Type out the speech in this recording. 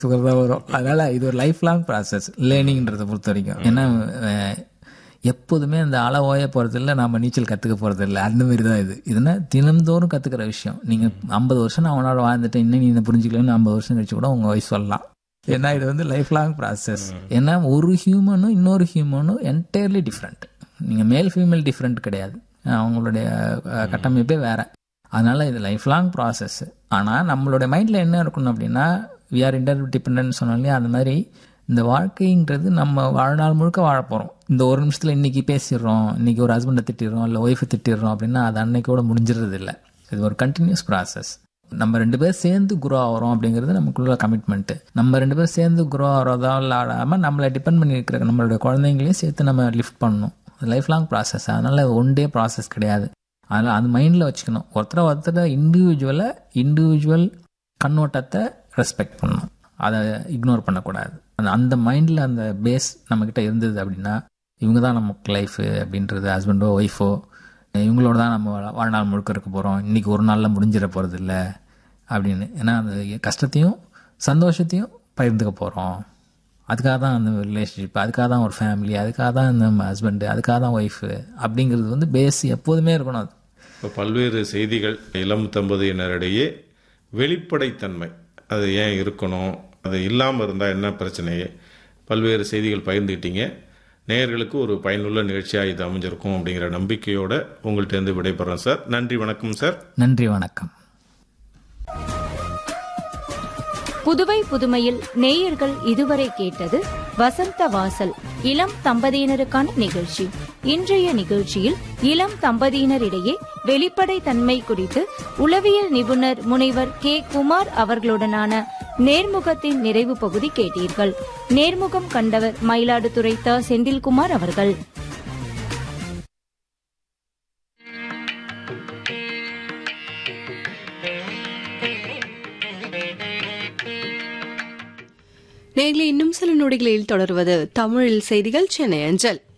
sugar தான் வரும் அதனால இது ஒரு லைஃப் லாங் ப்ராசஸ் லேர்னிங்ன்றதை பொறுத்த வரைக்கும் ஏன்னா அஹ், எப்போதுமே அந்த அலை ஓய போகிறதில்ல நம்ம நீச்சல் கற்றுக்க போகிறதில்ல அந்த மாதிரி தான் இது இதுனா தினந்தோறும் கற்றுக்கிற விஷயம் நீங்கள் ஐம்பது வருஷம் நான் அவனோட வாழ்ந்துட்டு இன்னும் நீ இதை புரிஞ்சுக்கலன்னு ஐம்பது வருஷம் கழிச்சு கூட உங்கள் வயசு சொல்லலாம் ஏன்னா இது வந்து லைஃப் லாங் ப்ராசஸ் ஏன்னா ஒரு ஹியூமனும் இன்னொரு ஹியூமனும் என்டையர்லி டிஃப்ரெண்ட் நீங்கள் மேல் ஃபீமேல் டிஃப்ரெண்ட் கிடையாது அவங்களுடைய அஹ், கட்டமைப்பே வேற அதனால இது லைஃப் லாங் ப்ராசஸ் ஆனால் நம்மளுடைய மைண்டில் என்ன இருக்கணும் அப்படின்னா வி ஆர் இன்டர் டிபெண்ட் சொன்னோம் இல்லையா அந்த மாதிரி இந்த வாழ்க்கைன்றது நம்ம வாழ்நாள் முழுக்க வாழ போகிறோம் இந்த ஒரு நிமிஷத்தில் இன்னைக்கு பேசிடுறோம் இன்னைக்கு ஒரு ஹஸ்பண்டை திட்டிடுறோம் இல்லை ஒய்ஃபை திட்டிடுறோம் அப்படின்னா அது அன்னைக்கோட முடிஞ்சிடுறது இல்லை இது ஒரு கண்டினியூஸ் ப்ராசஸ் நம்ம ரெண்டு பேர் சேர்ந்து குரோ ஆகிறோம் அப்படிங்கிறது நமக்குள்ள கமிட்மெண்ட்டு நம்ம ரெண்டு பேர் சேர்ந்து குரோ ஆகிறதா இல்லாமல் நம்மளை டிபெண்ட் பண்ணி இருக்கிற நம்மளுடைய குழந்தைங்களையும் சேர்த்து நம்ம லிஃப்ட் பண்ணணும் லைஃப் லாங் ப்ராசஸ் அதனால ஒன் டே ப்ராசஸ் கிடையாது அதனால் அது மைண்டில் வச்சுக்கணும் ஒருத்தரை ஒருத்தரை இண்டிவிஜுவலை இண்டிவிஜுவல் கண்ணோட்டத்தை ரெஸ்பெக்ட் பண்ணணும் அதை இக்னோர் பண்ணக்கூடாது அந்த அந்த மைண்டில் அந்த பேஸ் நம்மக்கிட்ட இருந்தது அப்படின்னா இவங்க தான் நமக்கு லைஃபு அப்படின்றது ஹஸ்பண்டோ ஒய்ஃபோ இவங்களோட தான் நம்ம வா- வாழ்நாள் முழுக்க இருக்க போகிறோம் இன்றைக்கி ஒரு நாளில் முடிஞ்சிட போகிறது இல்லை அப்படின்னு ஏன்னா அந்த கஷ்டத்தையும் சந்தோஷத்தையும் பகிர்ந்துக்க போகிறோம் அதுக்காக தான் அந்த ரிலேஷன்ஷிப் அதுக்காக தான் ஒரு ஃபேமிலி அதுக்காக தான் நம்ம ஹஸ்பண்டு அதுக்காக தான் ஒய்ஃபு அப்படிங்கிறது வந்து பேஸ் எப்போதுமே இருக்கணும் அது இப்போ பல்வேறு செய்திகள் இளம் தம்பதியினரிடையே வெளிப்படைத்தன்மை அது ஏன் இருக்கணும் அது இல்லாமல் இருந்தால் என்ன பிரச்சனை பல்வேறு செய்திகள் பகிர்ந்துக்கிட்டீங்க நேயர்களுக்கு ஒரு பயனுள்ள நிகழ்ச்சியாக இது அமைஞ்சிருக்கும் அப்படிங்கிற நம்பிக்கையோட உங்கள்கிட்ட விடைபெறேன் சார் நன்றி வணக்கம் சார் நன்றி வணக்கம் புதுவை புதுமையில் நேயர்கள் இதுவரை கேட்டது வசந்த வாசல் இளம் தம்பதியினருக்கான நிகழ்ச்சி இன்றைய நிகழ்ச்சியில் இளம் தம்பதியினரிடையே வெளிப்படை தன்மை குறித்து உளவியல் நிபுணர் முனைவர் கே குமார் அவர்களுடனான நேர்முகத்தின் நிறைவு பகுதி கேட்டீர்கள் நேர்முகம் கண்டவர் மயிலாடுதுறை த செந்தில்குமார் அவர்கள் நேரில் இன்னும் சில நொடிகளில் தொடர்வது தமிழில் செய்திகள் சென்னை அஞ்சல்